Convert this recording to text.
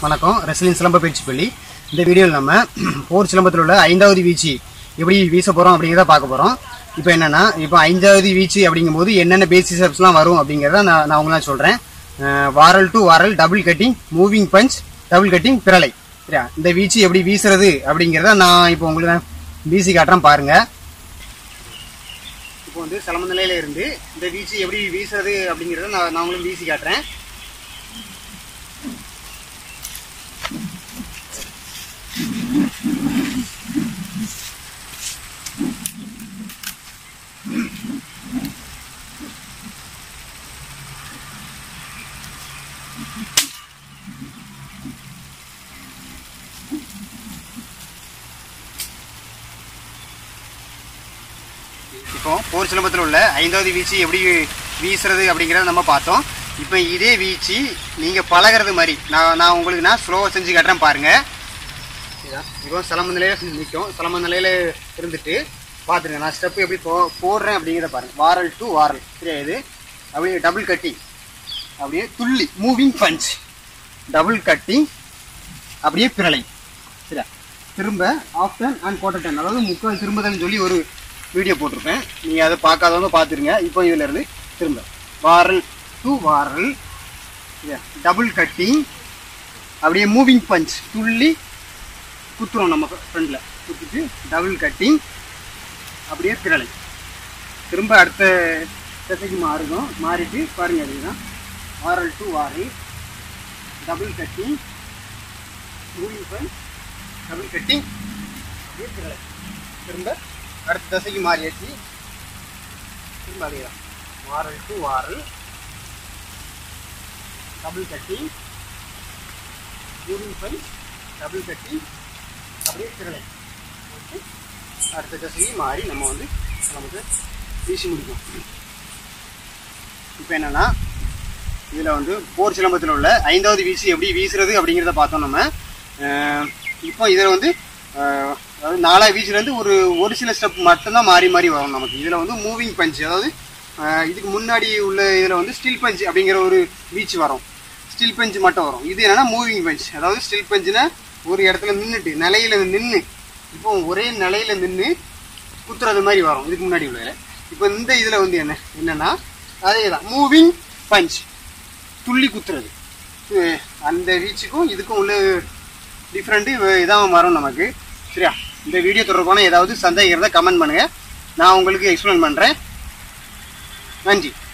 வணக்கம் ரெஸ்லின் சிலம்ப பயிற்சி பள்ளி இந்த வீடியோவில் நம்ம போர் சிலம்பத்தில் உள்ள ஐந்தாவது வீச்சு எப்படி வீச போகிறோம் அப்படிங்கிறத பார்க்க போகிறோம் இப்போ என்னன்னா இப்போ ஐந்தாவது வீச்சு அப்படிங்கும்போது என்னென்ன பேசிக் ஸ்டெப்ஸ்லாம் வரும் அப்படிங்கிறத நான் நான் உங்களுக்கு சொல்கிறேன் வாரல் டு வாரல் double cutting moving punch double cutting பிரலை சரியா இந்த வீச்சு எப்படி வீசுறது அப்படிங்கிறத நான் இப்போ உங்களுக்கு நான் வீசி காட்டுறேன் பாருங்க இப்போ வந்து சிலம்ப நிலையில இருந்து இந்த வீச்சு எப்படி வீசுறது அப்படிங்கிறத நான் நான் உங்களுக்கு வீசி காட்டுறேன் இப்போ போர் சிலம்பத்தில் உள்ள ஐந்தாவது வீச்சு எப்படி வீசுறது அப்படிங்கிறத நம்ம பார்த்தோம் இப்போ இதே வீச்சு நீங்கள் பழகிறது மாதிரி நான் நான் உங்களுக்கு நான் ஸ்லோவாக செஞ்சு காட்டுறேன் பாருங்க இதான் இப்போ சிலம்ப நிலையில நிற்கும் சிலம்ப நிலையில இருந்துட்டு பார்த்துருங்க நான் ஸ்டெப் எப்படி போ போடுறேன் அப்படிங்கிறத பாருங்க வாரல் டு வாரல் சரியா இது அப்படியே டபுள் கட்டிங் அப்படியே துள்ளி மூவிங் பஞ்ச் டபுள் கட்டிங் அப்படியே பிரளை சரியா திரும்ப half turn and quarter turn அதாவது முக்கால் திரும்புதல்னு சொல்லி ஒரு வீடியோ போட்டிருப்பேன் நீங்கள் அதை பார்க்காதவங்க பார்த்துருங்க இப்போ இதுல இருந்து திரும்ப வாரல் டு வாரல் டபுள் கட்டிங் அப்படியே மூவிங் பஞ்ச் துள்ளி குத்துறோம் நம்ம ஃப்ரண்டில் குத்திட்டு டபுள் கட்டிங் அப்படியே திரளை திரும்ப அடுத்த திசைக்கு மாறும் மாறிட்டு பாருங்க அதுதான் வாரல் டு வாரல் double cutting moving punch double cutting அப்படியே திரளை திரும்ப அடுத்த திசைக்கு மாறியாச்சு திரும்ப அதே தான் வாரல் டு வாரல் double cutting moving punch double cutting அப்படியே திரளை போட்டு அடுத்த திசைக்கு மாறி நம்ம வந்து நமக்கு வீசி முடிக்கும் இப்போ என்னன்னா இதில் வந்து போர் சிலம்பத்தில் உள்ள ஐந்தாவது வீசி எப்படி வீசுறது அப்படிங்கிறத பார்த்தோம் நம்ம அஹ் இப்போ இதில் வந்து அஹ், அதாவது நாலா வீச்சுலேருந்து ஒரு ஒரு சில ஸ்டெப் மட்டும்தான் மாறி மாறி வரும் நமக்கு இதில் வந்து மூவிங் பஞ்ச் அதாவது அஹ், இதுக்கு முன்னாடி உள்ள இதில் வந்து ஸ்டில் பஞ்ச் அப்படிங்கிற ஒரு வீச்சு வரும் ஸ்டில் பஞ்ச் மட்டும் வரும் இது என்னன்னா மூவிங் பஞ்ச் அதாவது ஸ்டில் பஞ்சுனா ஒரு இடத்துல நின்றுட்டு நிலையில நின்று இப்போ ஒரே நிலையில நின்று குத்துறது மாதிரி வரும் இதுக்கு முன்னாடி உள்ளதுல இப்போ இந்த இதில் வந்து என்ன என்னன்னா அதே தான் மூவிங் பஞ்ச் துள்ளி குத்துறது இது அந்த வீச்சுக்கும் இதுக்கும் உள்ள டிஃப்ரெண்ட்டு இதான் வரும் நமக்கு சரியா இந்த வீடியோ தொடர்பான ஏதாவது சந்தேகம் இருந்தால் கமெண்ட் பண்ணுங்கள் நான் உங்களுக்கு எக்ஸ்பிளைன் பண்ணுறேன் நன்றி